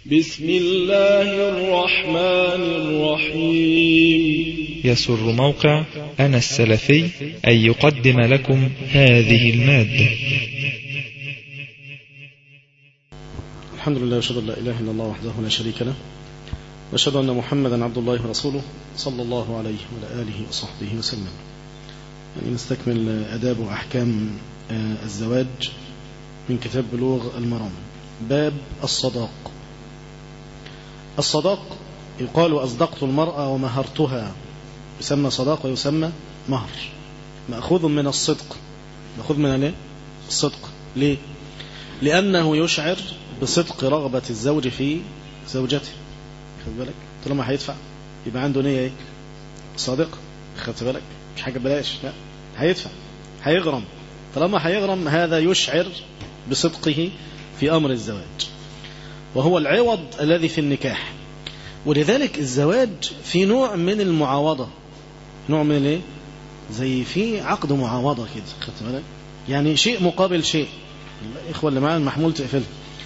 بسم الله الرحمن الرحيم يسر موقع أنا السلفي أن يقدم لكم هذه المادة الحمد لله واشهد ان لا اله الا الله وحده لا شريك له واشهد ان محمدا عبد الله ورسوله صلى الله عليه وعلى اله وصحبه وسلم يعني نستكمل اداب واحكام الزواج من كتاب بلوغ المرام باب الصداق الصداق يقال أصدقت المرأة ومهرتها يسمى صداق ويسمى مهر مأخوذ من الصدق مأخوذ من الايه الصدق ليه لأنه يشعر بصدق رغبة الزوج في زوجته خد بالك طالما هيدفع يبقى عنده نية ايه صادق خدت بالك مش حاجة بلاش لا هيدفع هيغرم طالما هيغرم هذا يشعر بصدقه في أمر الزواج وهو العوض الذي في النكاح ولذلك الزواج في نوع من المعاوضة نوع من الايه زي في عقد معاوضة كده خدت بالك يعني شيء مقابل شيء الإخوة اللي معانا المحمول تقفل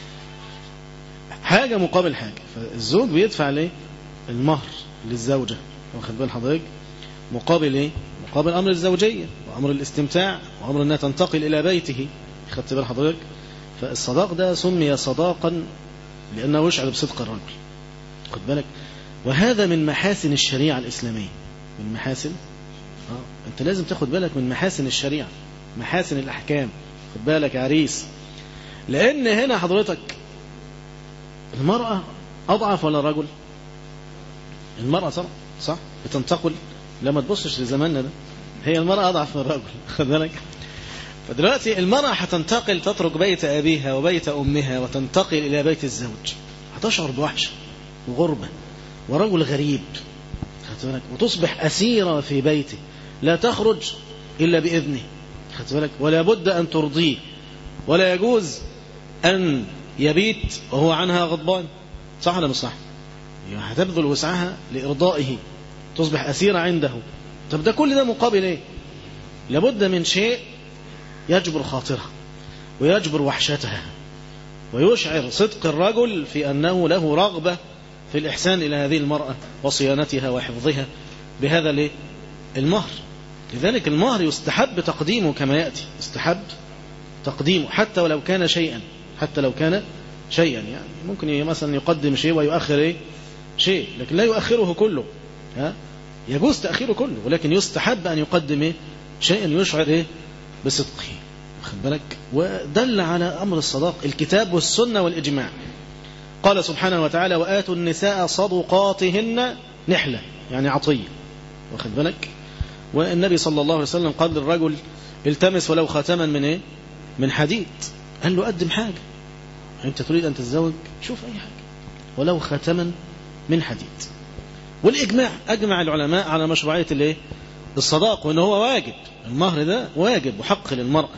حاجة مقابل حاجة فالزوج بيدفع ليه المهر للزوجة واخد بال حضرتك مقابل ايه مقابل أمر الزوجية وأمر الاستمتاع وأمر أنها تنتقل إلى بيته خدت بال حضرتك فالصداق ده سمي صداقا لأنه يشعر بصدق الرجل خد بالك وهذا من محاسن الشريعة الإسلامية من محاسن آه. أنت لازم تاخد بالك من محاسن الشريعة محاسن الأحكام خد بالك يا عريس لأن هنا حضرتك المرأة أضعف ولا الرجل المرأة صح صح بتنتقل لما تبصش لزماننا ده هي المرأة أضعف من الرجل خد بالك فدلوقتي المرأة هتنتقل تترك بيت أبيها وبيت أمها وتنتقل إلى بيت الزوج هتشعر بوحشة وغربة ورجل غريب خدت بالك وتصبح أسيرة في بيته لا تخرج إلا بإذنه خدت بالك ولا بد أن ترضيه ولا يجوز أن يبيت وهو عنها غضبان صح ولا مش صح يعني هتبذل وسعها لإرضائه تصبح أسيرة عنده طب ده كل ده مقابل إيه لابد من شيء يجبر خاطرها ويجبر وحشتها ويشعر صدق الرجل في أنه له رغبة في الإحسان إلى هذه المرأة وصيانتها وحفظها بهذا ليه؟ المهر لذلك المهر يستحب تقديمه كما يأتي يستحب تقديمه حتى ولو كان شيئا حتى لو كان شيئا يعني ممكن مثلا يقدم شيء ويؤخر إيه؟ شيء لكن لا يؤخره كله ها؟ يجوز تأخيره كله ولكن يستحب أن يقدم إيه؟ شيئا يشعر إيه؟ بصدقه واخد بالك ودل على أمر الصداق الكتاب والسنة والإجماع قال سبحانه وتعالى وآتوا النساء صدقاتهن نحلة يعني عطية واخد بالك والنبي صلى الله عليه وسلم قال للرجل التمس ولو خاتما من ايه من حديد قال له قدم حاجة انت تريد ان تتزوج شوف اي حاجة ولو خاتما من حديد والإجماع أجمع العلماء على مشروعية الايه الصداق وأنه هو واجب المهر ده واجب وحق للمرأة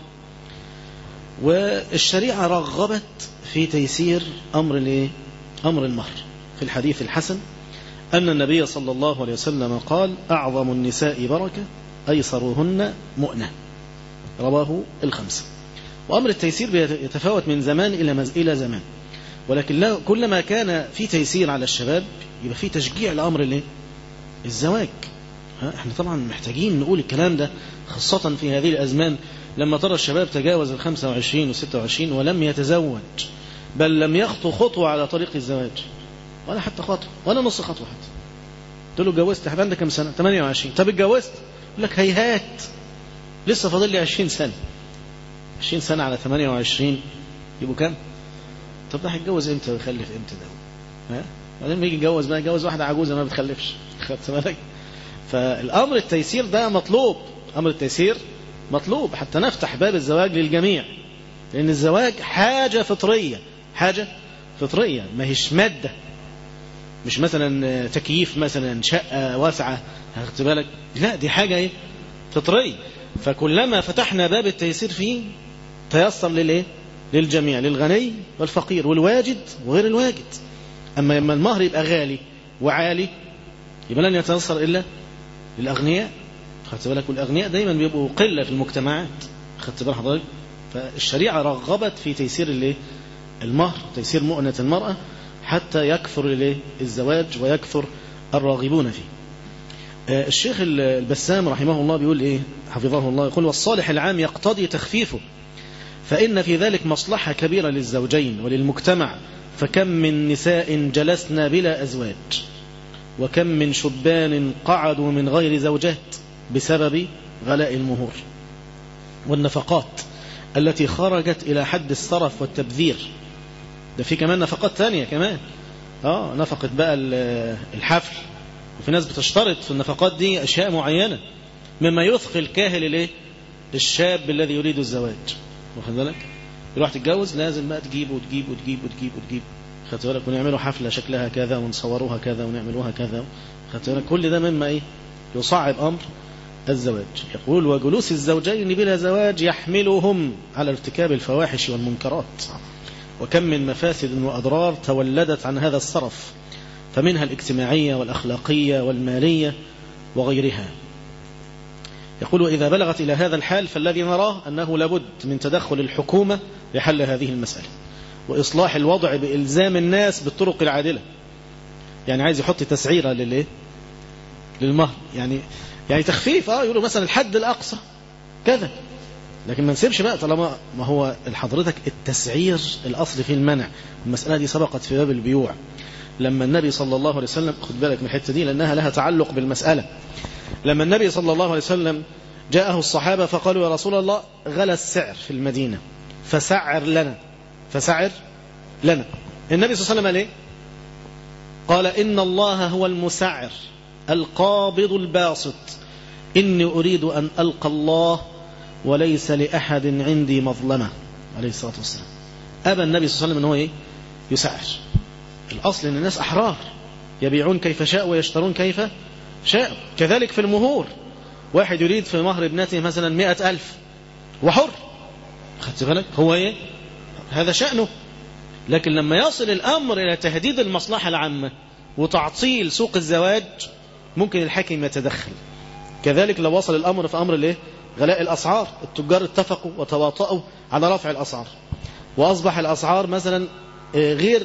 والشريعة رغبت في تيسير أمر الايه أمر المهر في الحديث الحسن أن النبي صلى الله عليه وسلم قال أعظم النساء بركة أيسرهن مؤنة رواه الخمسة وأمر التيسير يتفاوت من زمان إلى إلى زمان ولكن كلما كان في تيسير على الشباب يبقى في تشجيع لأمر الايه الزواج احنا طبعا محتاجين نقول الكلام ده خاصة في هذه الأزمان لما ترى الشباب تجاوز ال 25 و 26 ولم يتزوج بل لم يخطو خطوة على طريق الزواج ولا حتى خطوة ولا نص خطوة حتى قلت له اتجوزت عندك كم سنة 28 طب اتجوزت يقول لك هيهات لسه فاضل لي 20 سنة 20 سنة على 28 يبقوا كام طب ده هيتجوز امتى ويخلف امتى ده ها بعدين يجي يتجوز بقى يتجوز واحدة عجوزة ما بتخلفش خدت بالك فالأمر التيسير ده مطلوب أمر التيسير مطلوب حتى نفتح باب الزواج للجميع لأن الزواج حاجة فطرية حاجة فطرية ما هيش مادة مش مثلا تكييف مثلا شقة واسعة هاخد بالك لا دي حاجة ايه فطرية فكلما فتحنا باب التيسير فيه تيسر للايه للجميع للغني والفقير والواجد وغير الواجد أما لما المهر يبقى غالي وعالي يبقى لن يتيسر إلا للأغنياء خدت بالك والأغنياء دايما بيبقوا قلة في المجتمعات خدت بال حضرتك فالشريعة رغبت في تيسير الايه المهر تيسير مؤنة المرأة حتى يكثر الايه الزواج ويكثر الراغبون فيه آه، الشيخ البسام رحمه الله بيقول ايه حفظه الله يقول والصالح العام يقتضي تخفيفه فإن في ذلك مصلحة كبيرة للزوجين وللمجتمع فكم من نساء جلسنا بلا أزواج وكم من شبان قعدوا من غير زوجات بسبب غلاء المهور والنفقات التي خرجت إلى حد الصرف والتبذير ده في كمان نفقات ثانية كمان اه نفقة بقى الحفل وفي ناس بتشترط في النفقات دي أشياء معينة مما يثقل كاهل الايه الشاب الذي يريد الزواج واخد بالك يروح تتجوز لازم بقى تجيب وتجيب وتجيب وتجيب وتجيب خدت بالك ونعملوا حفلة شكلها كذا ونصوروها كذا ونعملوها كذا خدت بالك كل ده مما ايه يصعب أمر الزواج يقول وجلوس الزوجين بلا زواج يحملهم على ارتكاب الفواحش والمنكرات وكم من مفاسد وأضرار تولدت عن هذا الصرف فمنها الاجتماعية والأخلاقية والمالية وغيرها يقول وإذا بلغت إلى هذا الحال فالذي نراه أنه لابد من تدخل الحكومة لحل هذه المسألة وإصلاح الوضع بإلزام الناس بالطرق العادلة يعني عايز يحط تسعيرة للإيه للمهر يعني يعني تخفيف اه يقولوا مثلا الحد الأقصى كذا لكن ما نسيبش بقى طالما ما هو حضرتك التسعير الأصل في المنع المسألة دي سبقت في باب البيوع لما النبي صلى الله عليه وسلم خد بالك من الحتة دي لأنها لها تعلق بالمسألة لما النبي صلى الله عليه وسلم جاءه الصحابة فقالوا يا رسول الله غلى السعر في المدينة فسعر لنا فسعر لنا النبي صلى الله عليه وسلم قال ايه قال إن الله هو المسعر القابض الباسط إني أريد أن ألقى الله وليس لأحد عندي مظلمة عليه الصلاة والسلام أبى النبي صلى الله عليه وسلم أنه إيه؟ يسعر الأصل أن الناس أحرار يبيعون كيف شاء ويشترون كيف شاء كذلك في المهور واحد يريد في مهر ابنته مثلا مئة ألف وحر خدت بالك هو إيه هذا شأنه لكن لما يصل الأمر إلى تهديد المصلحة العامة وتعطيل سوق الزواج ممكن الحاكم يتدخل كذلك لو وصل الأمر في أمر الايه غلاء الأسعار التجار اتفقوا وتواطؤوا على رفع الأسعار وأصبح الأسعار مثلا غير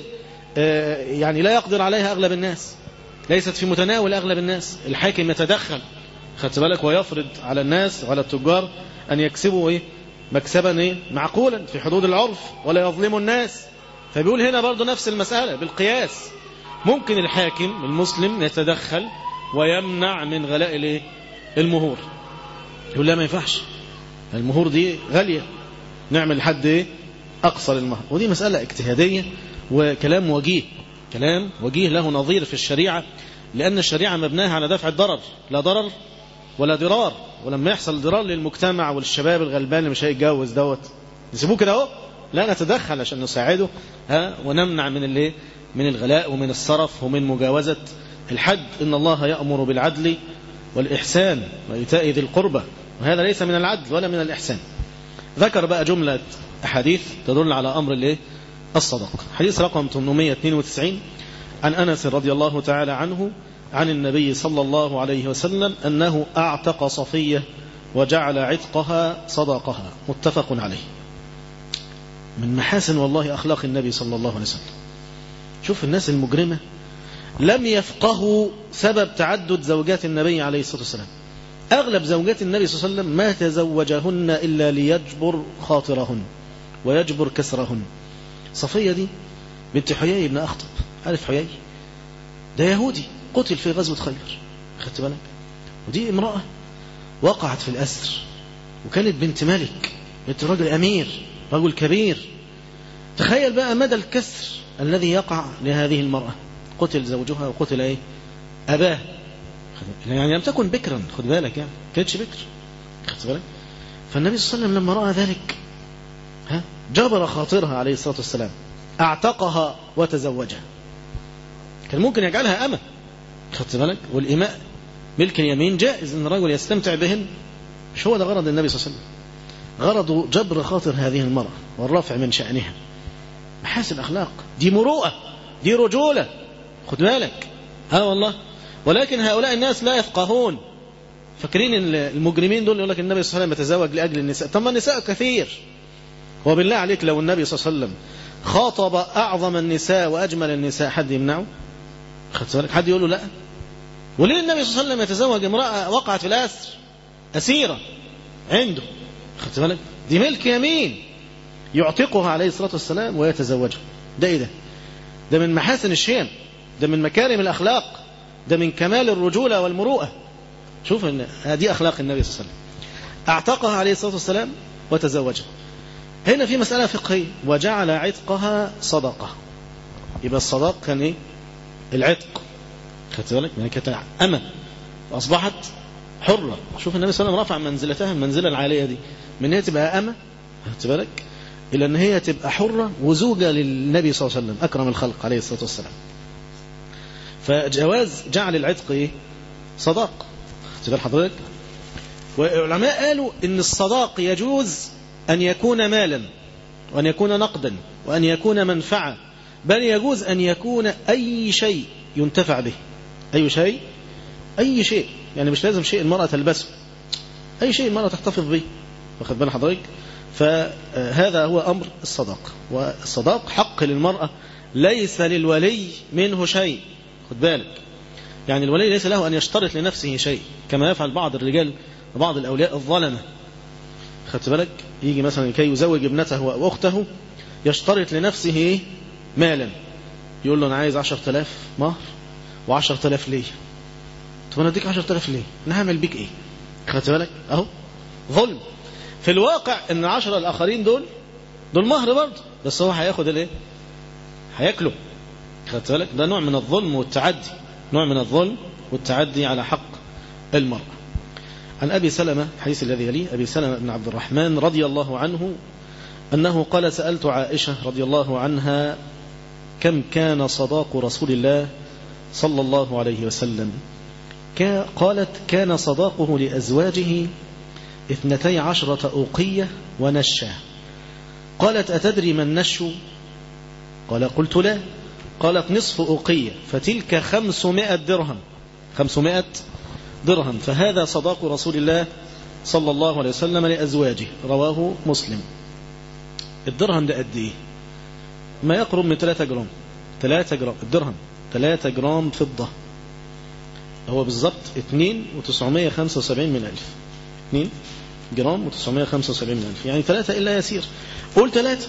يعني لا يقدر عليها أغلب الناس ليست في متناول أغلب الناس الحاكم يتدخل خدت بالك ويفرض على الناس وعلى التجار أن يكسبوا إيه مكسبا إيه معقولا في حدود العرف ولا يظلموا الناس فبيقول هنا برضه نفس المسألة بالقياس ممكن الحاكم المسلم يتدخل ويمنع من غلاء الايه المهور يقول لا ما ينفعش المهور دي غالية نعمل لحد ايه اقصر المهر ودي مسألة اجتهادية وكلام وجيه كلام وجيه له نظير في الشريعة لأن الشريعة مبناها على دفع الضرر لا ضرر ولا ضرار ولما يحصل ضرار للمجتمع والشباب الغلبان اللي مش هيتجوز دوت نسيبوه كده اهو لا نتدخل عشان نساعده ها ونمنع من الايه من الغلاء ومن الصرف ومن مجاوزة الحد إن الله يأمر بالعدل والإحسان وإيتاء ذي القربى وهذا ليس من العدل ولا من الإحسان ذكر بقى جملة أحاديث تدل على أمر الايه الصدقة حديث رقم 892 عن أنس رضي الله تعالى عنه عن النبي صلى الله عليه وسلم أنه أعتق صفية وجعل عتقها صدقها متفق عليه من محاسن والله أخلاق النبي صلى الله عليه وسلم شوف الناس المجرمة لم يفقهوا سبب تعدد زوجات النبي عليه الصلاة والسلام أغلب زوجات النبي صلى الله عليه وسلم ما تزوجهن إلا ليجبر خاطرهن ويجبر كسرهن صفية دي بنت حيي بن أخطب عارف حيي ده يهودي قتل في غزوة خيبر خدت بالك ودي امرأة وقعت في الأسر وكانت بنت ملك بنت رجل أمير رجل كبير تخيل بقى مدى الكسر الذي يقع لهذه المرأة قتل زوجها وقتل ايه أباه يعني لم تكن بكرا خد بالك يعني كانتش بكر خدت بالك فالنبي صلى الله عليه وسلم لما رأى ذلك ها جبر خاطرها عليه الصلاة والسلام اعتقها وتزوجها كان ممكن يجعلها أمة خدت بالك والإماء ملك اليمين جائز أن الرجل يستمتع بهن مش هو ده غرض النبي صلى الله عليه وسلم غرضه جبر خاطر هذه المرأة والرفع من شأنها محاسن أخلاق دي مروءة دي رجولة خد بالك ها والله ولكن هؤلاء الناس لا يفقهون فاكرين المجرمين دول يقول لك النبي صلى الله عليه وسلم يتزوج لأجل النساء طب ما النساء كثير وبالله عليك لو النبي صلى الله عليه وسلم خاطب أعظم النساء وأجمل النساء حد يمنعه خدت بالك حد يقول له لا وليه النبي صلى الله عليه وسلم يتزوج امرأة وقعت في الأسر أسيرة عنده خدت بالك دي ملك يمين يعتقها عليه الصلاة والسلام ويتزوجها ده ايه ده ده من محاسن الشيم ده من مكارم الأخلاق ده من كمال الرجولة والمروءة شوف ان هذه أخلاق النبي صلى الله عليه وسلم اعتقها عليه الصلاة والسلام وتزوجها هنا في مسألة فقهية وجعل عتقها صدقة يبقى الصداق كان ايه العتق خدت بالك يعني كانت أمة أصبحت حرة شوف النبي صلى الله عليه وسلم رفع منزلتها المنزلة العالية دي من هي تبقى أمة خدت بالك إلى أن هي تبقى حرة وزوجة للنبي صلى الله عليه وسلم أكرم الخلق عليه الصلاة والسلام فجواز جعل العتق إيه؟ صداق خدت بال حضرتك والعلماء قالوا إن الصداق يجوز أن يكون مالا وأن يكون نقدا وأن يكون منفعة بل يجوز أن يكون أي شيء ينتفع به أي شيء أي شيء يعني مش لازم شيء المرأة تلبسه أي شيء المرأة تحتفظ به واخد بال حضرتك فهذا هو أمر الصداق والصداق حق للمرأة ليس للولي منه شيء خد بالك يعني الولي ليس له أن يشترط لنفسه شيء كما يفعل بعض الرجال وبعض الأولياء الظلمة خدت بالك يجي مثلا كي يزوج ابنته أو أخته يشترط لنفسه مالا يقول له أنا عايز عشر تلاف مهر وعشر تلاف ليه طب أنا أديك عشر تلاف ليه أنا هعمل بيك إيه خدت بالك أهو ظلم في الواقع ان عشرة الاخرين دول دول مهر برضه بس هو هياخد الايه هياكله خدت بالك ده نوع من الظلم والتعدي نوع من الظلم والتعدي على حق المرأة عن أبي سلمة الحديث الذي يليه أبي سلمة بن عبد الرحمن رضي الله عنه أنه قال سألت عائشة رضي الله عنها كم كان صداق رسول الله صلى الله عليه وسلم قالت كان صداقه لأزواجه اثنتي عشرة أوقية ونشا قالت أتدري ما النش قال قلت لا قالت نصف أوقية فتلك خمسمائة درهم خمسمائة درهم فهذا صداق رسول الله صلى الله عليه وسلم لأزواجه رواه مسلم الدرهم ده قد ايه ما يقرب من 3 جرام 3 جرام الدرهم 3 جرام فضة هو بالظبط 2 و975 من ألف 2 جرام و975 من ألف يعني 3 إلا يسير قول 3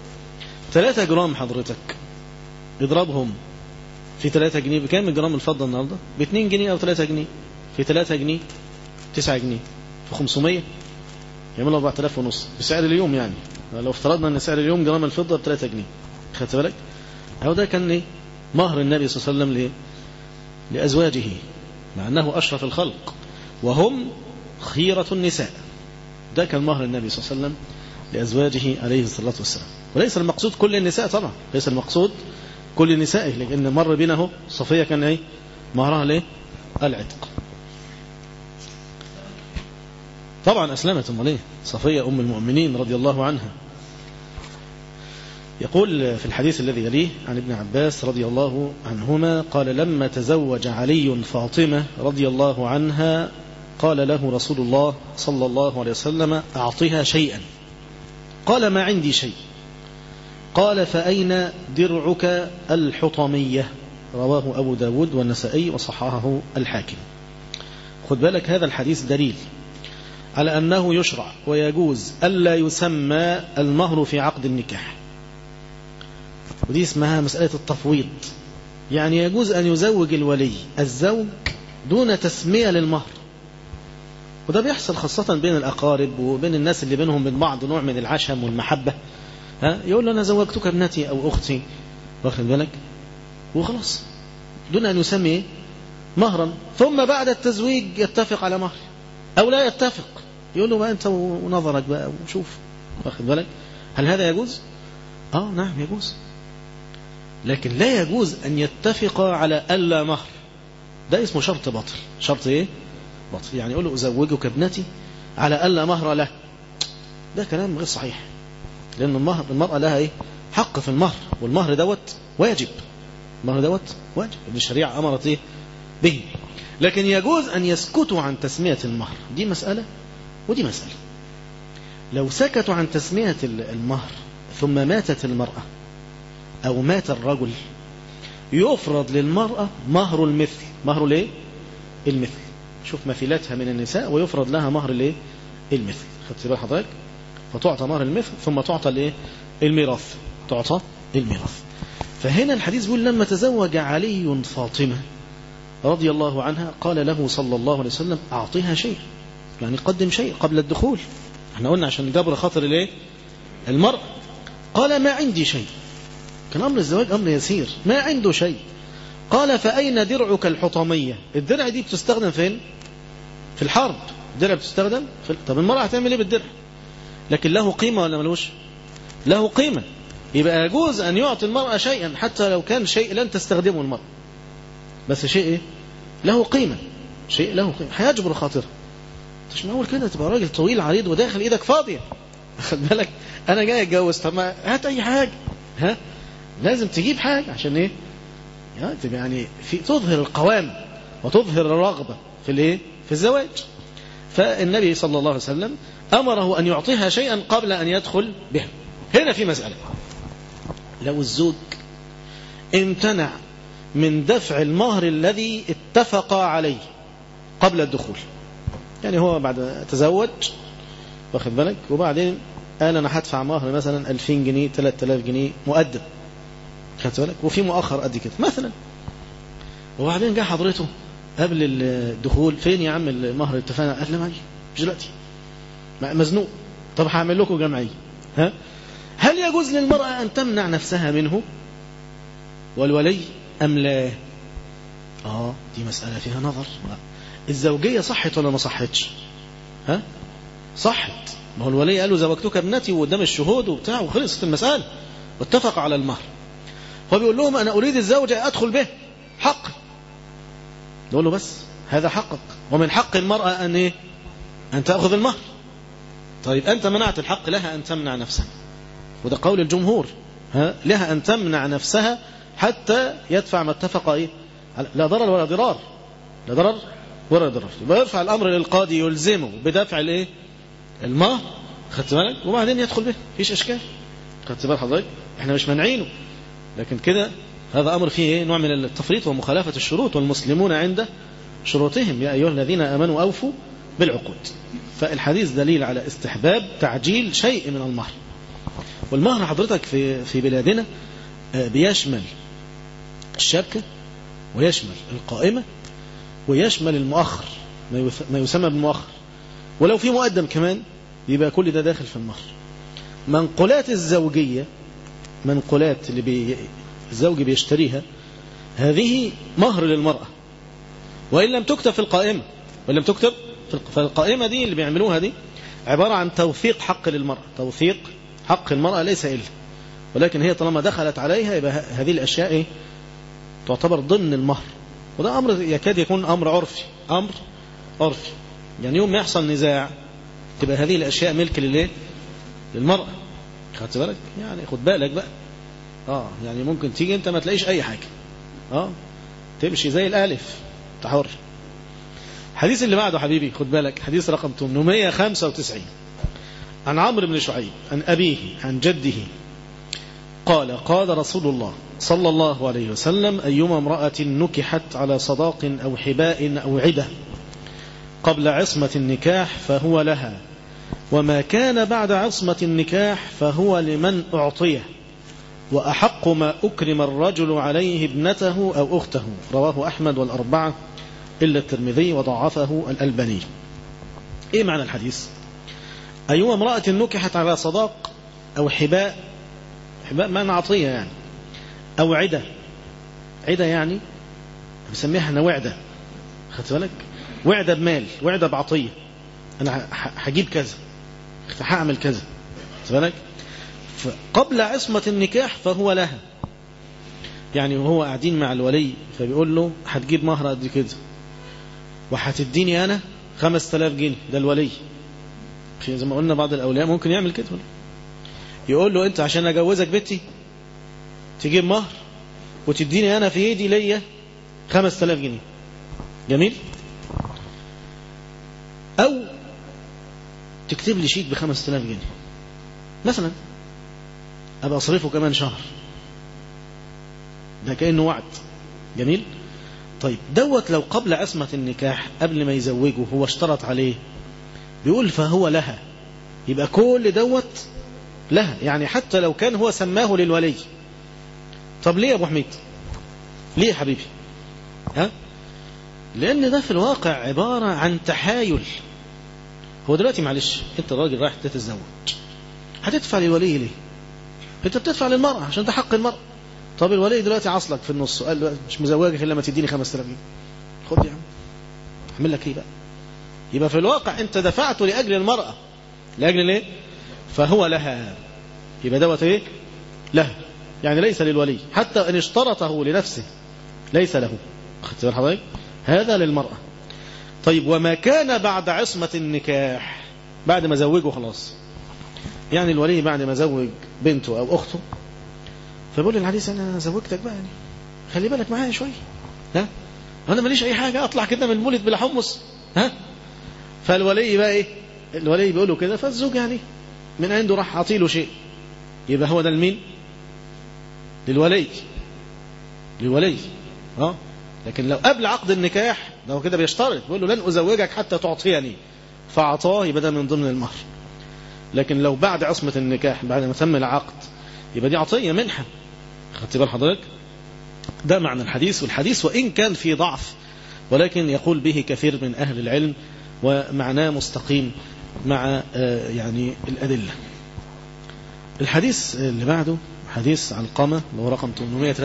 3 جرام حضرتك اضربهم في 3 جنيه بكام جرام الفضة النهاردة ب 2 جنيه أو 3 جنيه في 3 جنيه 9 جنيه في 500 يعملوا 4000 ونص بسعر اليوم يعني لو افترضنا ان سعر اليوم جرام الفضة ب 3 جنيه خدت بالك هو ده كان ايه مهر النبي صلى الله عليه وسلم ليه لأزواجه مع أنه أشرف الخلق وهم خيرة النساء ده كان مهر النبي صلى الله عليه وسلم لأزواجه عليه الصلاة والسلام وليس المقصود كل النساء طبعا ليس المقصود كل نسائه لأن مر بنا اهو صفية كان ايه مهرها ليه العتق طبعا أسلمت أمال ايه صفية أم المؤمنين رضي الله عنها يقول في الحديث الذي يليه عن ابن عباس رضي الله عنهما قال لما تزوج علي فاطمة رضي الله عنها قال له رسول الله صلى الله عليه وسلم أعطها شيئا قال ما عندي شيء قال فأين درعك الحطمية رواه أبو داود والنسائي وصححه الحاكم خد بالك هذا الحديث دليل على أنه يشرع ويجوز ألا يسمى المهر في عقد النكاح ودي اسمها مسألة التفويض يعني يجوز أن يزوج الولي الزوج دون تسمية للمهر وده بيحصل خاصة بين الأقارب وبين الناس اللي بينهم من بعض نوع من العشم والمحبة ها يقول له أنا زوجتك ابنتي أو أختي واخد بالك وخلاص دون أن يسمي مهرا ثم بعد التزويج يتفق على مهر أو لا يتفق يقول له بقى أنت ونظرك بقى وشوف واخد بالك هل هذا يجوز؟ آه نعم يجوز لكن لا يجوز أن يتفق على ألا مهر ده اسمه شرط باطل شرط إيه؟ باطل يعني يقول له أزوجك ابنتي على ألا مهر له ده كلام غير صحيح لأن المهر المرأة لها إيه؟ حق في المهر والمهر دوت واجب المهر دوت واجب إن الشريعة أمرت إيه؟ به لكن يجوز أن يسكتوا عن تسمية المهر دي مسألة ودي مسألة لو سكتوا عن تسمية المهر ثم ماتت المرأة أو مات الرجل يفرض للمرأة مهر المثل مهر الايه المثل شوف مثيلتها من النساء ويفرض لها مهر الايه المثل خدت بال حضرتك فتعطى مهر المثل ثم تعطى الايه الميراث تعطى الميراث فهنا الحديث بيقول لما تزوج علي فاطمة رضي الله عنها قال له صلى الله عليه وسلم أعطيها شيء يعني قدم شيء قبل الدخول احنا قلنا عشان جبر خاطر الايه المرأة قال ما عندي شيء كان أمر الزواج أمر يسير ما عنده شيء قال فأين درعك الحطمية الدرع دي بتستخدم فين في الحرب الدرع بتستخدم في... طب المرأة هتعمل ايه بالدرع لكن له قيمة ولا ملوش له قيمة يبقى يجوز أن يعطي المرأة شيئا حتى لو كان شيء لن تستخدمه المرأة بس شيء ايه له قيمة شيء له قيمة هيجبر خاطرها مش معقول كده تبقى راجل طويل عريض وداخل ايدك فاضية خد بالك انا جاي اتجوز طب ما هات اي حاجة ها لازم تجيب حاجة عشان ايه يعني في تظهر القوام وتظهر الرغبة في الايه في الزواج فالنبي صلى الله عليه وسلم أمره أن يعطيها شيئا قبل أن يدخل بها هنا في مسألة لو الزوج امتنع من دفع المهر الذي اتفق عليه قبل الدخول يعني هو بعد تزوج واخد بالك وبعدين قال انا هدفع مهر مثلا 2000 جنيه 3000 جنيه مقدم خدت بالك وفي مؤخر قد كده مثلا وبعدين جه حضرته قبل الدخول فين يا عم المهر اللي اتفقنا قال لي معي مش دلوقتي مزنوق طب هعمل لكم جمعيه ها هل يجوز للمرأة أن تمنع نفسها منه والولي أم لا آه دي مسألة فيها نظر الزوجية صحت ولا ما صحتش ها صحت ما هو الولي قال له زوجتك ابنتي وقدام الشهود وبتاع وخلصت المسألة واتفق على المهر هو بيقول لهم أنا أريد الزوجة أدخل به حق يقول له بس هذا حقك ومن حق المرأة أن إيه أن تأخذ المهر طيب أنت منعت الحق لها أن تمنع نفسها وده قول الجمهور ها لها أن تمنع نفسها حتى يدفع ما اتفق إيه لا ضرر ولا ضرار لا ضرر ولا ضرار يبقى يرفع الأمر للقاضي يلزمه بدفع الإيه المهر خدت بالك وبعدين يدخل به فيش إشكال خدت بال حضرتك احنا مش منعينه لكن كده هذا أمر فيه إيه؟ نوع من التفريط ومخالفة الشروط والمسلمون عند شروطهم يا أيها الذين آمنوا أوفوا بالعقود فالحديث دليل على استحباب تعجيل شيء من المهر والمهر حضرتك في في بلادنا بيشمل الشبكة ويشمل القائمة ويشمل المؤخر ما يسمى بالمؤخر ولو في مقدم كمان يبقى كل ده داخل في المهر منقولات الزوجية منقولات اللي بي الزوج بيشتريها هذه مهر للمرأة وإن لم تكتب في القائمة وإن لم تكتب في القائمة دي اللي بيعملوها دي عبارة عن توثيق حق للمرأة توثيق حق المرأة ليس إلا ولكن هي طالما دخلت عليها يبقى هذه الأشياء إيه؟ تعتبر ضمن المهر وده أمر يكاد يكون أمر عرفي أمر عرفي يعني يوم ما يحصل نزاع تبقى هذه الأشياء ملك للإيه للمرأة خدت بالك يعني خد بالك بقى اه يعني ممكن تيجي انت ما تلاقيش اي حاجة اه تمشي زي الالف تحر الحديث اللي بعده حبيبي خد بالك حديث رقم 895 عن عمرو بن شعيب عن أبيه عن جده قال قال رسول الله صلى الله عليه وسلم أيما امرأة نكحت على صداق أو حباء أو عدة قبل عصمة النكاح فهو لها وما كان بعد عصمة النكاح فهو لمن أعطيه وأحق ما أكرم الرجل عليه ابنته أو أخته رواه أحمد والأربعة إلا الترمذي وضعفه الألباني إيه معنى الحديث أيما امرأة نكحت على صداق أو حباء حباء معنى عطية يعني أو عدة عدة يعني بسميها احنا وعدة خدت بالك وعدة بمال وعدة بعطية أنا هجيب كذا هعمل كذا خدت بالك قبل عصمة النكاح فهو لها يعني وهو قاعدين مع الولي فبيقول له هتجيب مهر قد كده وهتديني أنا خمس تلاف جنيه ده الولي زي ما قلنا بعض الأولياء ممكن يعمل كده يقول له أنت عشان أجوزك بنتي تجيب مهر وتديني أنا في يدي ليا خمس تلاف جنيه جميل أو تكتب لي شيك بخمس تلاف جنيه مثلا أبقى أصرفه كمان شهر ده كأنه وعد جميل طيب دوت لو قبل عصمة النكاح قبل ما يزوجه هو اشترط عليه بيقول فهو لها يبقى كل دوت لها يعني حتى لو كان هو سماه للولي طب ليه يا ابو حميد ليه يا حبيبي ها لان ده في الواقع عبارة عن تحايل هو دلوقتي معلش انت راجل رايح تتزوج هتدفع للولي ليه انت بتدفع للمرأة عشان ده حق المرأة طب الولي دلوقتي عصلك في النص قال له مش مزوجك الا لما تديني 5000 جنيه خد يا عم اعمل لك ايه بقى يبقى في الواقع انت دفعته لاجل المرأة لاجل ليه فهو لها يبقى دوت ايه له يعني ليس للولي حتى ان اشترطه لنفسه ليس له خدت بال حضرتك هذا للمرأة طيب وما كان بعد عصمة النكاح بعد ما زوجه خلاص يعني الولي بعد ما زوج بنته او اخته فبقول للعريس انا زوجتك بقى يعني خلي بالك معايا شويه ها انا ماليش اي حاجه اطلع كده من المولد بلا حمص ها فالولي بقى ايه الولي بيقول له كده فالزوج يعني من عنده راح عطيله شيء يبقى هو ده لمين للولي للولي اه لكن لو قبل عقد النكاح لو كده بيشترط بيقول له لن ازوجك حتى تعطيني فاعطاه يبقى ده من ضمن المهر لكن لو بعد عصمة النكاح بعد ما تم العقد يبقى دي عطية منحة خدت بال حضرتك ده معنى الحديث والحديث وإن كان في ضعف ولكن يقول به كثير من أهل العلم ومعناه مستقيم مع يعني الأدلة الحديث اللي بعده حديث علقمة اللي هو رقم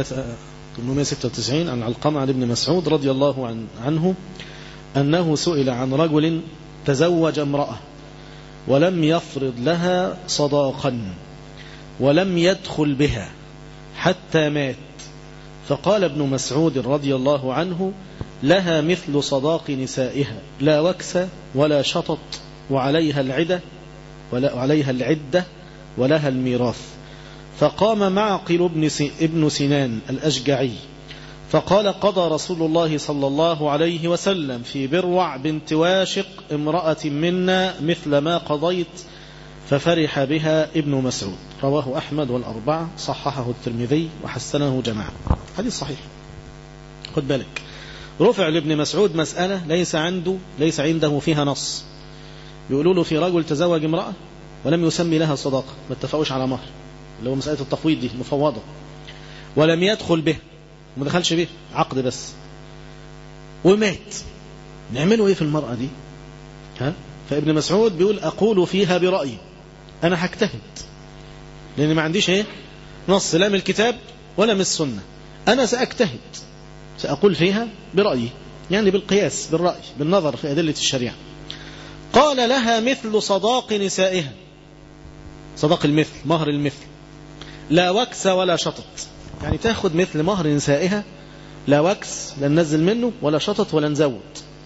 896 عن علقمة عن ابن مسعود رضي الله عن عنه أنه سئل عن رجل تزوج امرأة ولم يفرض لها صداقا ولم يدخل بها حتى مات فقال ابن مسعود رضي الله عنه لها مثل صداق نسائها لا وكس ولا شطط وعليها العدة ولا عليها العدة ولها الميراث فقام معقل ابن ابن سنان الأشجعي فقال قضى رسول الله صلى الله عليه وسلم في بروع بنت واشق امرأة منا مثل ما قضيت ففرح بها ابن مسعود رواه أحمد والأربعة صححه الترمذي وحسنه جماعة حديث صحيح خد بالك رفع لابن مسعود مسألة ليس عنده ليس عنده فيها نص بيقولوا له في رجل تزوج امرأة ولم يسمي لها صداقة ما اتفقوش على مهر اللي هو مسألة التفويض دي مفوضة ولم يدخل به وما دخلش به عقد بس ومات نعمله ايه في المرأة دي ها فابن مسعود بيقول أقول فيها برأيي أنا هجتهد لأن ما عنديش ايه نص لا من الكتاب ولا من السنة أنا سأجتهد سأقول فيها برأيي يعني بالقياس بالرأي بالنظر في أدلة الشريعة قال لها مثل صداق نسائها صداق المثل مهر المثل لا وكس ولا شطط يعني تاخد مثل مهر نسائها لا وكس لا ننزل منه ولا شطط ولا نزود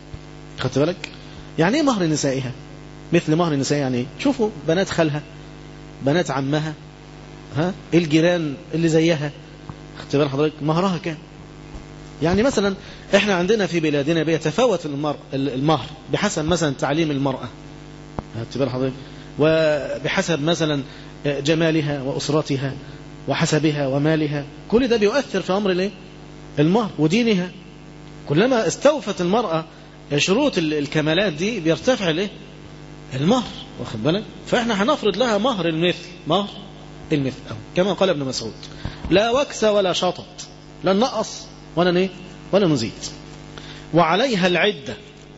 خدت بالك يعني ايه مهر نسائها مثل مهر نسائها يعني ايه شوفوا بنات خالها بنات عمها ها الجيران اللي زيها خدت بال حضرتك مهرها كام يعني مثلا احنا عندنا في بلادنا بيتفاوت المر... المهر بحسب مثلا تعليم المرأة خدت بال حضرتك وبحسب مثلا جمالها وأسرتها وحسبها ومالها كل ده بيؤثر في أمر الايه المهر ودينها كلما استوفت المرأة شروط الكمالات دي بيرتفع الايه المهر واخد بالك فاحنا هنفرض لها مهر المثل مهر المثل أو كما قال ابن مسعود لا وكس ولا شطط لا نقص ولا ايه ولا نزيد وعليها العدة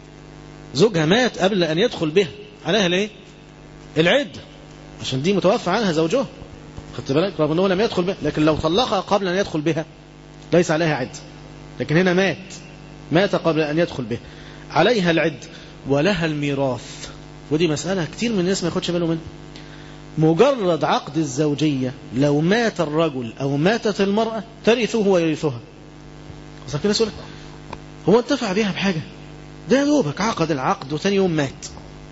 زوجها مات قبل أن يدخل بها عليها الايه العدة عشان دي متوفى عنها زوجها خدت بالك رغم انه لم يدخل بها لكن لو طلقها قبل ان يدخل بها ليس عليها عد لكن هنا مات مات قبل ان يدخل بها عليها العد ولها الميراث ودي مسألة كتير من الناس ما ياخدش باله منها مجرد عقد الزوجية لو مات الرجل أو ماتت المرأة ترثه ويرثها وصلت كده سؤالك هو انتفع بيها بحاجة ده دوبك عقد العقد وتاني يوم مات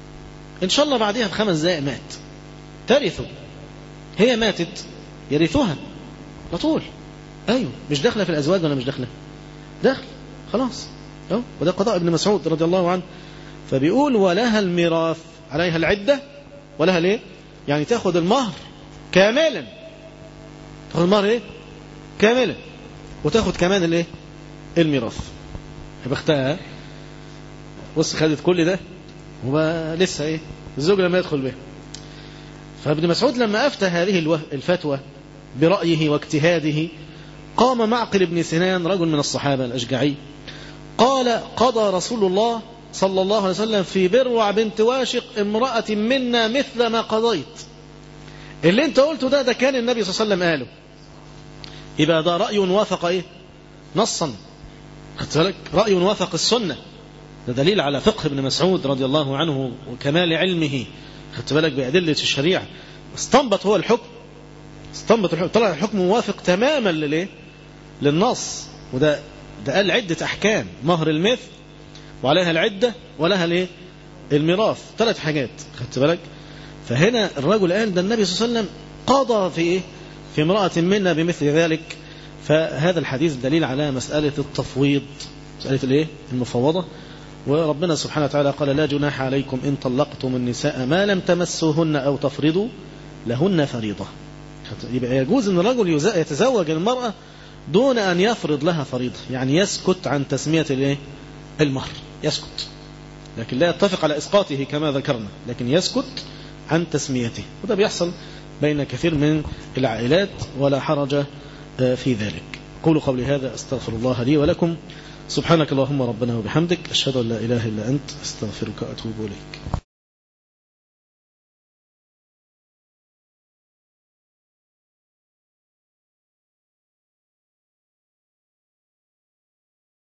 إن شاء الله بعدها بخمس دقائق مات ترثه هي ماتت يرثها على طول أيوه مش داخلة في الأزواج ولا مش داخلة داخل خلاص أو وده قضاء ابن مسعود رضي الله عنه فبيقول ولها الميراث عليها العدة ولها ليه يعني تاخد المهر كاملا تاخد المهر ايه كاملا وتاخد كمان الايه الميراث يا بختها بص خدت كل ده ولسه ايه الزوج لما يدخل به فابن مسعود لما افتى هذه الفتوى برأيه واجتهاده قام معقل بن سنان رجل من الصحابة الأشجعي قال قضى رسول الله صلى الله عليه وسلم في بروع بنت واشق امرأة منا مثل ما قضيت اللي انت قلته ده ده كان النبي صلى الله عليه وسلم قاله يبقى ده رأي وافق ايه نصا خدت بالك رأي وافق السنة ده دليل على فقه ابن مسعود رضي الله عنه وكمال علمه خدت بالك بأدلة الشريعة استنبط هو الحكم استنبط الحكم طلع الحكم موافق تماما لليه للنص وده ده قال عدة أحكام مهر المثل وعليها العدة ولها الايه الميراث ثلاث حاجات خدت بالك فهنا الرجل قال ده النبي صلى الله عليه وسلم قضى في ايه في امرأة منا بمثل ذلك فهذا الحديث دليل على مسألة التفويض مسألة الايه المفوضة وربنا سبحانه وتعالى قال لا جناح عليكم إن طلقتم النساء ما لم تمسوهن أو تفرضوا لهن فريضة يبقى يجوز أن الرجل يتزوج المرأة دون أن يفرض لها فريضة يعني يسكت عن تسمية الايه المهر يسكت لكن لا يتفق على إسقاطه كما ذكرنا لكن يسكت عن تسميته وده بيحصل بين كثير من العائلات ولا حرج في ذلك قولوا قولي هذا استغفر الله لي ولكم سبحانك اللهم ربنا وبحمدك أشهد أن لا إله إلا أنت استغفرك وأتوب إليك